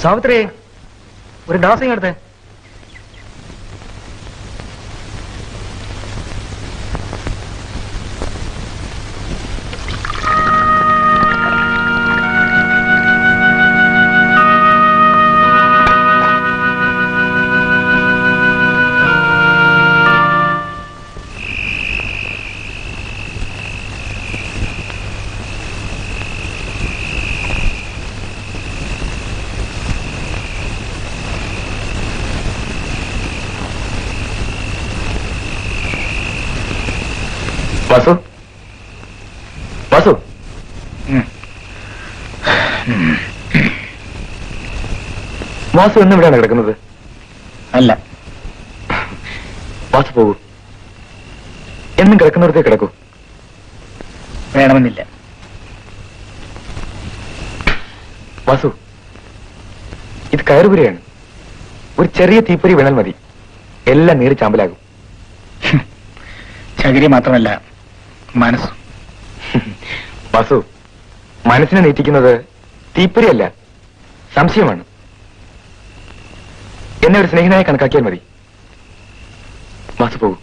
സാവിത്രി ഒരു ഡാസിങ് എടുത്തേ വാസു വാസു വാസു എന്ന് ഇവിടെയാണ് കിടക്കുന്നത് അല്ല വാസു പോകൂ എന്നും കിടക്കുന്നിടത്തേ കിടക്കൂ വേണമെന്നില്ല വാസു ഇത് കയറുപുരയാണ് ഒരു ചെറിയ തീപ്പൊരി വീണാൽ മതി എല്ലാം നീറി ചാമ്പലാകും ചകിരി മാത്രമല്ല മനസ്സും വാസു മനസ്സിനെ നീറ്റിക്കുന്നത് തീപ്പൊരിയല്ല സംശയമാണ് എന്നെ ഒരു സ്നേഹിതനായി കണക്കാക്കിയാൽ മതി വാസു പോകൂ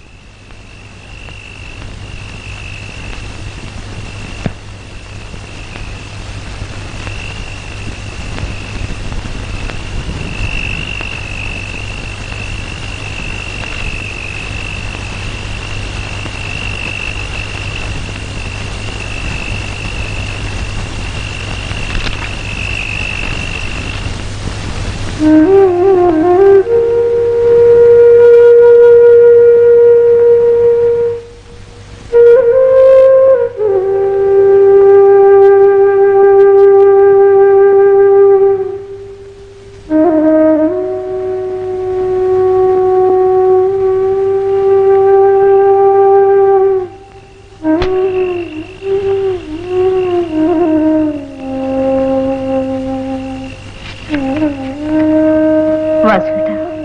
വാസുട്ട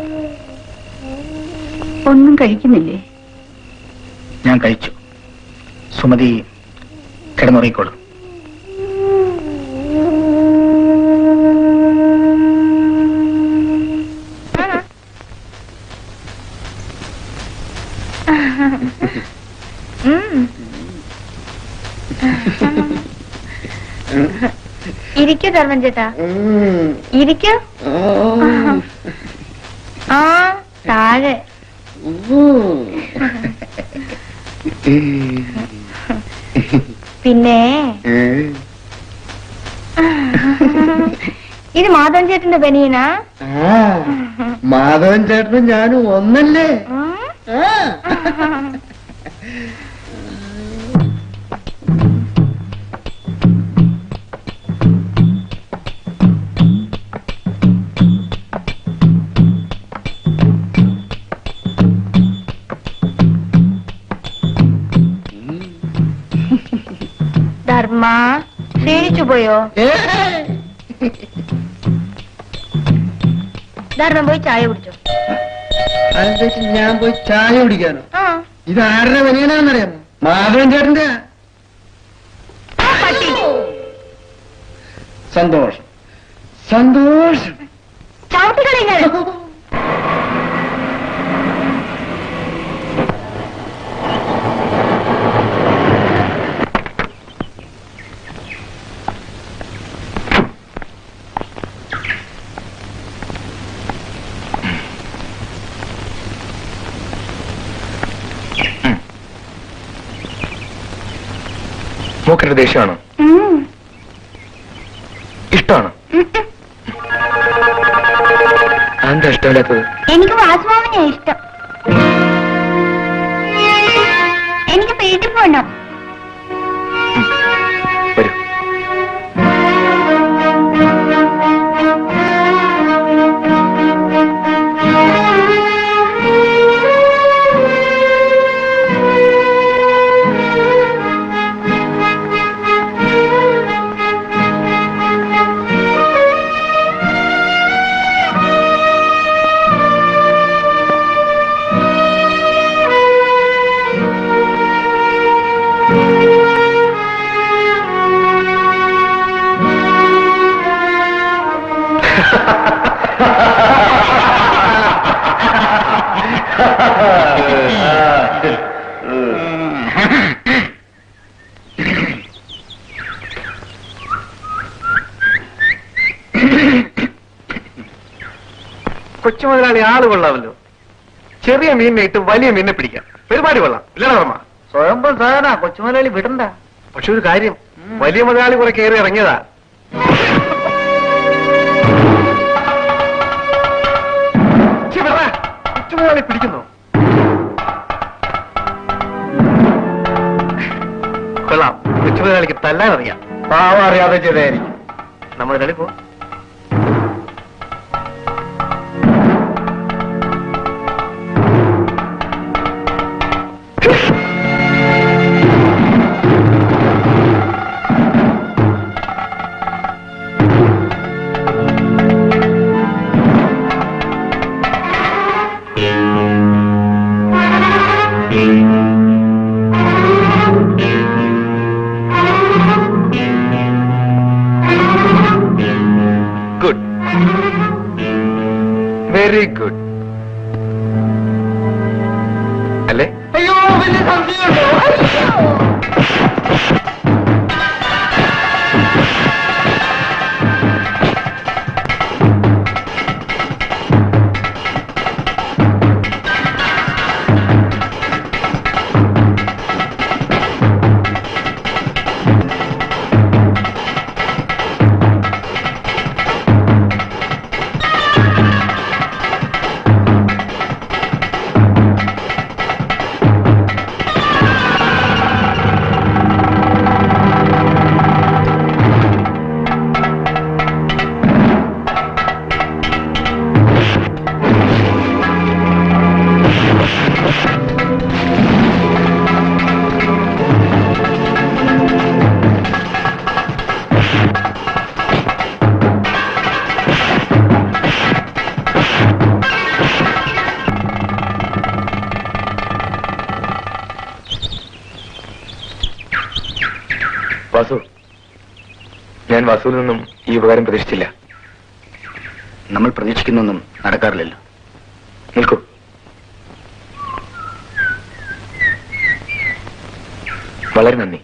ഒന്നും കഴിക്കുന്നില്ലേ ഞാൻ കഴിച്ചു സുമതി കിടന്നുറങ്ങിക്കോളൂ ഇരിക്കൂ ധർമ്മൻ ചേട്ടാ ഇരിക്കൂ ആ താഴെ പിന്നെ ഇത് മാധവൻ ചേട്ടന്റെ ബനിയനാ മാധവൻ ചേട്ടനും ഞാനും ഒന്നല്ലേ ധർമ്മ ക്ഷീണിച്ചു പോയോ ധർമ്മം പോയി ചായ കുടിച്ചോ അതിലേക്ക് ഞാൻ പോയി ചായ കുടിക്കാനോ ആ ഇത് ആരുടെ ബനിയനാന്നറിയാമോ മാധവൻ ചേട്ടന്റെ പട്ടി സന്തോഷം സന്തോഷം ചവിട്ടിക്കളി ഞാൻ മൂക്കരുടെ ദേഷ്യമാണോ ഇഷ്ടമാണോ എന്താ ഇഷ്ടമില്ലാത്തത് എനിക്ക് വാസുമാമനെ ഇഷ്ടം എനിക്ക് വീട്ടിൽ പോകണം വരൂ കൊച്ചു മുതലാളി ആള് കൊള്ളാമല്ലോ ചെറിയ മീനിനെ ഇട്ട് വലിയ മീനിനെ പിടിക്കാം പരിപാടി കൊള്ളാം ഇല്ലടാ വർമ്മ സ്വയംഭം സാധന കൊച്ചുമുതലാളി വിടണ്ട പക്ഷെ ഒരു കാര്യം വലിയ മുതലാളി കുറെ കയറി ഇറങ്ങിയതാ ഛെ, വിടടാ. കൊച്ചു മുതലാളി പിടിക്കുന്നു കൊള്ളാം കൊച്ചു മുതലാളിക്ക് തല്ലാൻ അറിയാം പാവം അറിയാതെ ചെയ്തായിരിക്കും നമ്മൾ മുതലാളി പോ ഗുഡ് വെരി ഗുഡ് അല്ലേ അയ്യോ വലിയ സംശയമുണ്ടോ വാസു ഞാൻ വാസുവിൽ നിന്നും ഈ ഉപകാരം പ്രതീക്ഷിച്ചില്ല നമ്മൾ പ്രതീക്ഷിക്കുന്നൊന്നും നടക്കാറില്ലല്ലോ നിൽക്കൂ വളരെ നന്ദി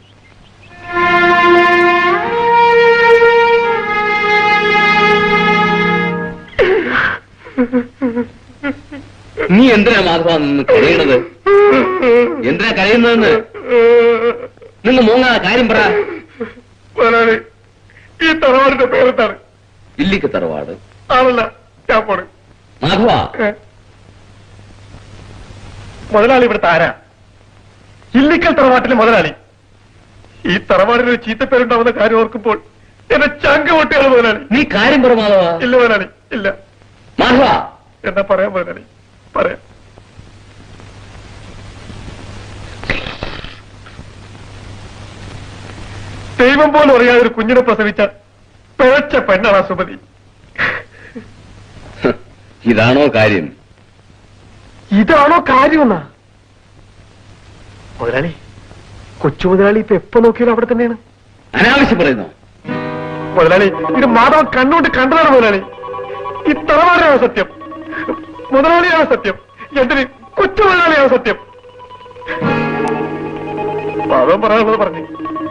നീ എന്തിനാ മാധവ നിന്ന് കരയണത് എന്തിനാ കരയുന്നതെന്ന് നിന്ന് മോങ്ങ കാര്യം പറ മുതലാളി ഈ തറവാടിന്റെ പേരെന്താണ് ഇല്ലിക്ക് തറവാട് ആണല്ല ഞാൻ പോണ് മാധവ മുതലാളി ഇവിടുത്തെ ആരാ ഇല്ലിക്കൽ തറവാട്ടിലെ മുതലാളി ഈ തറവാടിന് ഒരു ചീത്തപ്പേരുണ്ടാവുന്ന കാര്യം ഓർക്കുമ്പോൾ എന്നെ ചങ്ക പൊട്ടിയാണ് മുതലാളി നീ കാര്യം പറ മാധവ ഇല്ല മുതലാളി ഇല്ല മാധവ എന്നാ പറയാം മുതലാളി പറയാം ദൈവം പോലും അറിയാതെ ഒരു കുഞ്ഞിനെ പ്രസവിച്ച പിഴച്ച പെണ്ണാണ് ആ സുമതി ഇതാണോ കാര്യം ഇതാണോ കാര്യമെന്നാ മുതലാളി കൊച്ചു മുതലാളി ഇപ്പൊ എപ്പോ നോക്കിയാലും അവിടെ തന്നെയാണ് അനാവശ്യം പറയുന്നു മുതലാളി ഇത് മാധവൻ കണ്ണുകൊണ്ട് കണ്ടതാണ് മുതലാളി ഈ തറവാടിനാണ് സത്യം മുതലാളിയാണ് സത്യം എന്തിന് കൊച്ചു മുതലാളിയാണ് സത്യം മാധവൻ പറയാനുള്ളത് പറഞ്ഞു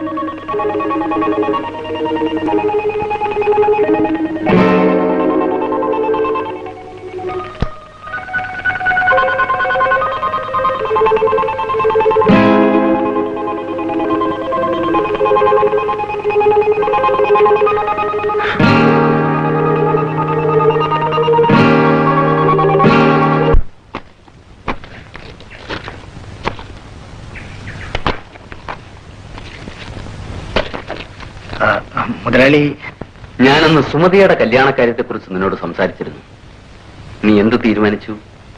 ആ, മുതലാളി ഞാനന്ന് സുമതിയുടെ കല്യാണക്കാര്യത്തെ കുറിച്ച് നിന്നോട് സംസാരിച്ചിരുന്നു നീ എന്ത് തീരുമാനിച്ചു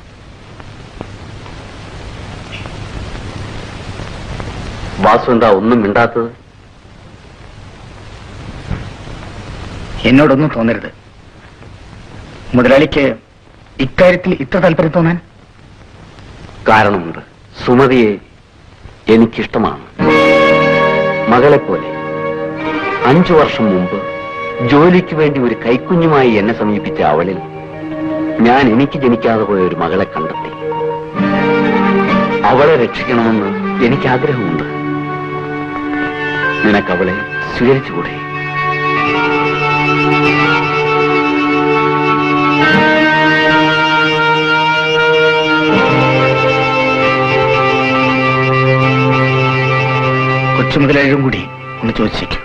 വാസു എന്താ ഒന്നും മിണ്ടാത്തത് എന്നോടൊന്നും തോന്നരുത് മുതലാളിക്ക് ഇക്കാര്യത്തിൽ ഇത്ര താല്പര്യം തോന്നാൻ കാരണമുണ്ട് സുമതിയെ എനിക്കിഷ്ടമാണ് മകളെപ്പോലെ അഞ്ചു വർഷം മുമ്പ് ജോലിക്ക് വേണ്ടി ഒരു കൈക്കുഞ്ഞുമായി എന്നെ സമീപിച്ച അവളിൽ ഞാൻ എനിക്ക് ജനിക്കാതെ പോയ ഒരു മകളെ കണ്ടെത്തി അവളെ രക്ഷിക്കണമെന്ന് എനിക്ക് ആഗ്രഹമുണ്ട് നിനക്ക് അവളെ സ്വീകരിച്ചുകൂടെ കൊച്ചു മുതലാളിയും കൂടി ഒന്ന് ചോദിച്ചേക്കും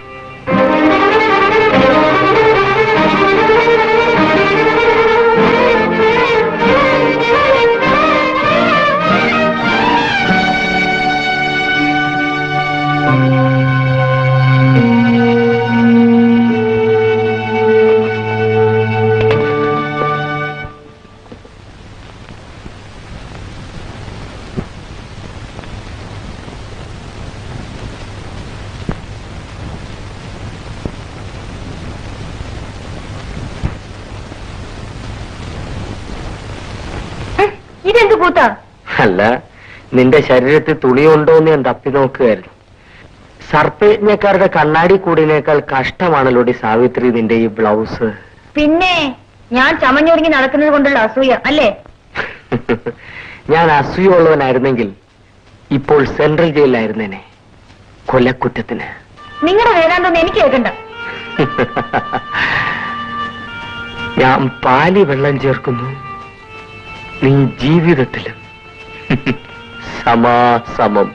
ഇതെന്ത് കൂത്താ അല്ല നിന്റെ ശരീരത്തിൽ തുണിയുണ്ടോ എന്ന് ഞാൻ തപ്പി നോക്കുകയായിരുന്നു സർപ്പയജ്ഞക്കാരുടെ കണ്ണാടി കൂടിനേക്കാൾ കഷ്ടമാണല്ലോടി സാവിത്രി നിന്റെ ഈ ബ്ലൗസ് പിന്നെ ഞാൻ ചമഞ്ഞൊരുങ്ങി നടക്കുന്നത് കൊണ്ടുള്ള അസൂയ അല്ലേ ഞാൻ അസൂയുള്ളവനായിരുന്നെങ്കിൽ ഇപ്പോൾ സെൻട്രൽ ജയിലിലായിരുന്നേനെ കൊലക്കുറ്റത്തിന് നിങ്ങളുടെ വേദാന്തം എനിക്ക് കേൾക്കണ്ട ഞാൻ പാലി വെള്ളം ചേർക്കുന്നു നീ ജീവിതത്തിലും സമാസമം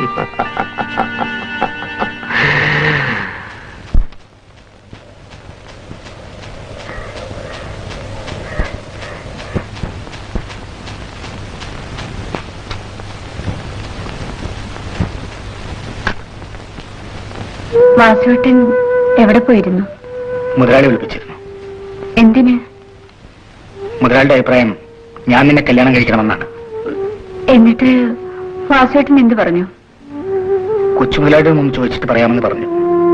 വാസുവേട്ടൻ എവിടെ പോയിരുന്നു മുതലാളി വിളിപ്പിച്ചിരുന്നു എന്തിന് മുതലാളിയുടെ അഭിപ്രായം ഞാൻ നിന്നെ കല്യാണം കഴിക്കണമെന്നാണ് എന്നിട്ട് വാസുവേട്ടൻ എന്ത് പറഞ്ഞു കൊച്ചു മുതലാളിയുടെ മുമ്പ് ചോദിച്ചിട്ട് പറയാമെന്ന് പറഞ്ഞു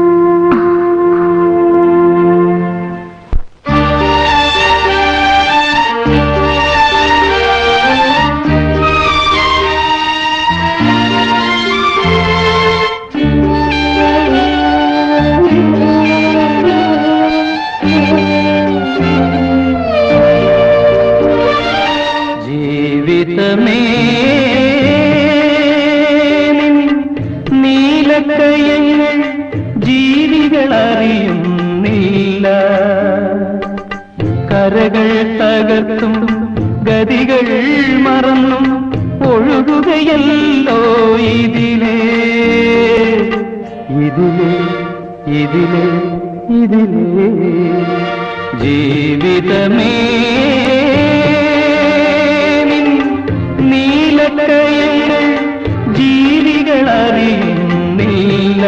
ജീവിതമേ നീലക്കയങ്ങൾ ജീവികൾ അറിയുന്നില്ല കരകൾ തകർത്തും ഗതികൾ മറന്നും ഒഴുകുകയല്ലോ ഇതിലേ ഇതിലേ ഇതിലേ ഇതിലേ ജീവിതമേ നിൻ നീലക്കയങ്ങൾ ജീവികൾ അറിയുന്നില്ല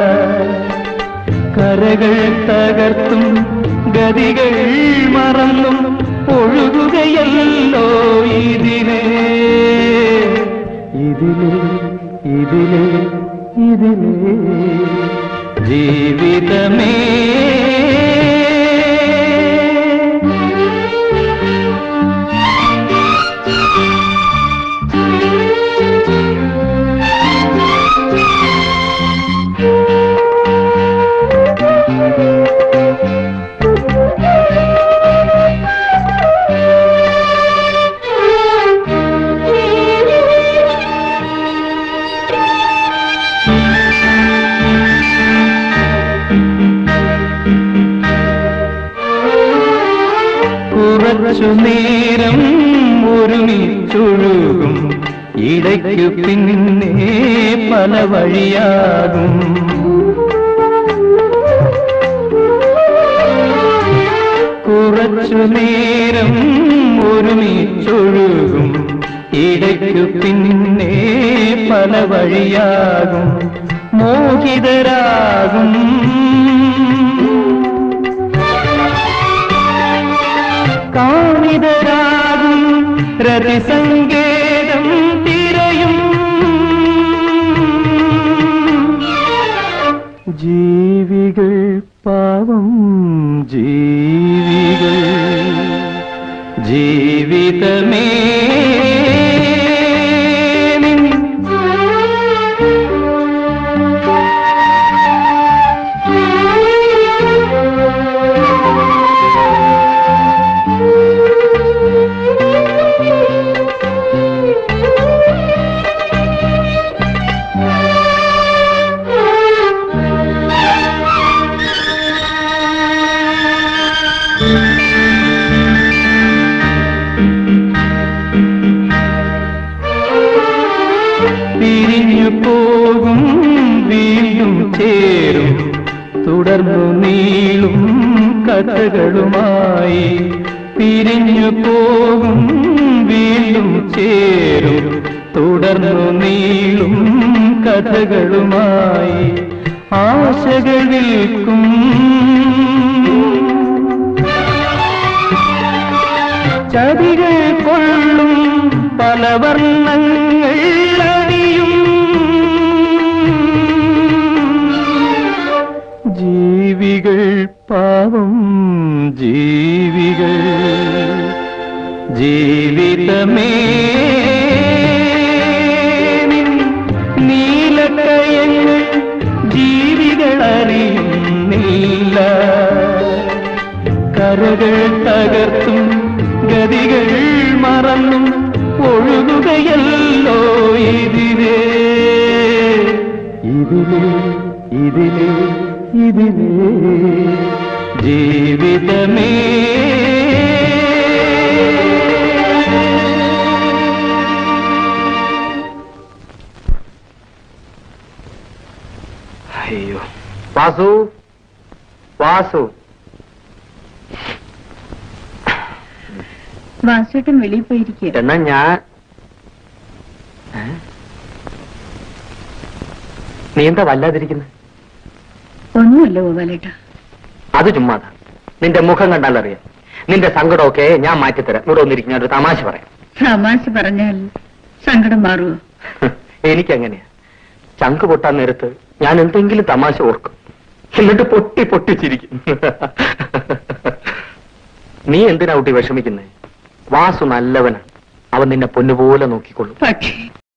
കരകൾ തകർത്തും ഗതികൾ മറന്നും ഒഴുകുകയല്ലോ ഇതിലേ ഇതിലേ ഇതിലേ ഇതിലേ ജീവിതമേ കുറച്ചു നേരം ഒരുമിച്ചൊഴുകും ഇടയ്ക്കു പിന്നെ പല വഴിയാകും കുറച്ചു നേരം ഒരുമിച്ചൊഴുകും ഇടയ്ക്കു പിന്നെ പല വഴിയാകും മോഹിതരാകും കാമിതരാകും രതിസങ്കേതം തിരയും ജീവികൾ പാവം ജീവികൾ ജീവിതമേ നിൻ തുടർന്നു നീളും കഥകളുമായി പിരിഞ്ഞു പോകും വീണ്ടും ചേരും തുടർന്നു നീളും കഥകളുമായി ആശകൾ വിൽക്കും ചതികൾ കൊള്ളും പല വർണ്ണങ്ങൾ അണിയും ജീവികൾ പാവം ജീവികൾ ജീവിതമേ നിൻ നീലക്കയങ്ങൾ ജീവികൾ അറിയുന്നില്ല കരകൾ തകർത്തും ഗതികൾ മറന്നും ഒഴുകുകയല്ലോ ഇതിലേ ഇതിലേ ഇതിലേ ഇതിലേ ജീവിതമേ അയ്യോ വാസു വാസു വാസുവേട്ടൻ വെളിയിൽ പോയിരിക്കുക എന്നാ ഞാൻ ഏ? നീ എന്താ വല്ലാതിരിക്കുന്നത് ഒന്നുമില്ല ഗോപാലേട്ട അത് ചുമ്മാതാ നിന്റെ മുഖം കണ്ടാലറിയാം നിന്റെ സങ്കടമൊക്കെ ഞാൻ മാറ്റിത്തരാം ഇവിടെ ഒന്നിരിക്കും ഞാൻ ഒരു തമാശ പറയാം തമാശ പറഞ്ഞാൽ സങ്കടം മാറുമോ എനിക്കങ്ങനെയാ ചങ്ക് പൊട്ടാൻ നേരത്ത് ഞാൻ എന്തെങ്കിലും തമാശ ഓർക്കും എന്നിട്ട് പൊട്ടി പൊട്ടി ചിരിക്കും നീ എന്തിനാ കുട്ടി വിഷമിക്കുന്നേ വാസു നല്ലവനാണ് അവൻ നിന്നെ പൊന്നുപോലെ നോക്കിക്കൊള്ളും പക്ഷേ